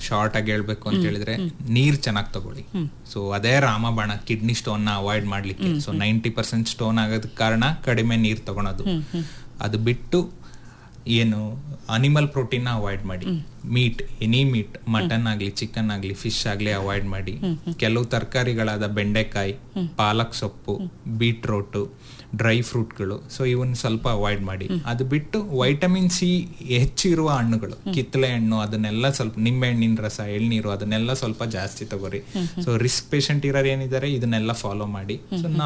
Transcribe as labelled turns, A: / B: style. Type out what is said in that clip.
A: short ಆಗಿ ಹೇಳ್ಬೇಕು ಅಂತ ಹೇಳಿದ್ರೆ ನೀರ್ ಚೆನ್ನಾಗಿ ತಗೊಳ್ಳಿ ಸೊ ಅದೇ ರಾಮಬಾಣ ಕಿಡ್ನಿ ಸ್ಟೋನ್ ನ ಅವಾಯ್ಡ್ ಮಾಡ್ಲಿಕ್ಕೆ ಸೊ ನೈಂಟಿ ಪರ್ಸೆಂಟ್ ಸ್ಟೋನ್ ಆಗೋದಕ್ಕೆ ಕಾರಣ ಕಡಿಮೆ ನೀರ್ ತಗೊಳೋದು ಅದು ಬಿಟ್ಟು ಏನು ಅನಿಮಲ್ ಪ್ರೋಟೀನ್ ಅವಾಯ್ಡ್ ಮಾಡಿ ಮೀಟ್ ಎನಿ ಮೀಟ್ ಮಟನ್ ಆಗ್ಲಿ ಚಿಕನ್ ಆಗ್ಲಿ ಫಿಶ್ ಆಗ್ಲಿ ಅವಾಯ್ಡ್ ಮಾಡಿ ಕೆಲವು ತರಕಾರಿಗಳಾದ ಬೆಂಡೆಕಾಯಿ ಪಾಲಕ್ ಸೊಪ್ಪು ಬೀಟ್ರೋಟು ಡ್ರೈ ಫ್ರೂಟ್ಗಳು ಸೊ ಇವನ್ ಸ್ವಲ್ಪ ಅವಾಯ್ಡ್ ಮಾಡಿ ಅದು ಬಿಟ್ಟು ವೈಟಮಿನ್ ಸಿ ಹೆಚ್ಚಿರುವ ಹಣ್ಣುಗಳು ಕಿತ್ತಳೆ ಹಣ್ಣು ಅದನ್ನೆಲ್ಲ ಸ್ವಲ್ಪ ನಿಂಬೆ ಹಣ್ಣಿನ ರಸ ಎಳ್ನೀರು ಅದನ್ನೆಲ್ಲ ಸ್ವಲ್ಪ ಜಾಸ್ತಿ ತಗೋರಿ ಸೊ ರಿಸ್ಕ್ ಪೇಷಂಟ್ ಇರೋರು ಏನಿದ್ದಾರೆ ಇದನ್ನೆಲ್ಲ ಫಾಲೋ ಮಾಡಿ ಸೊ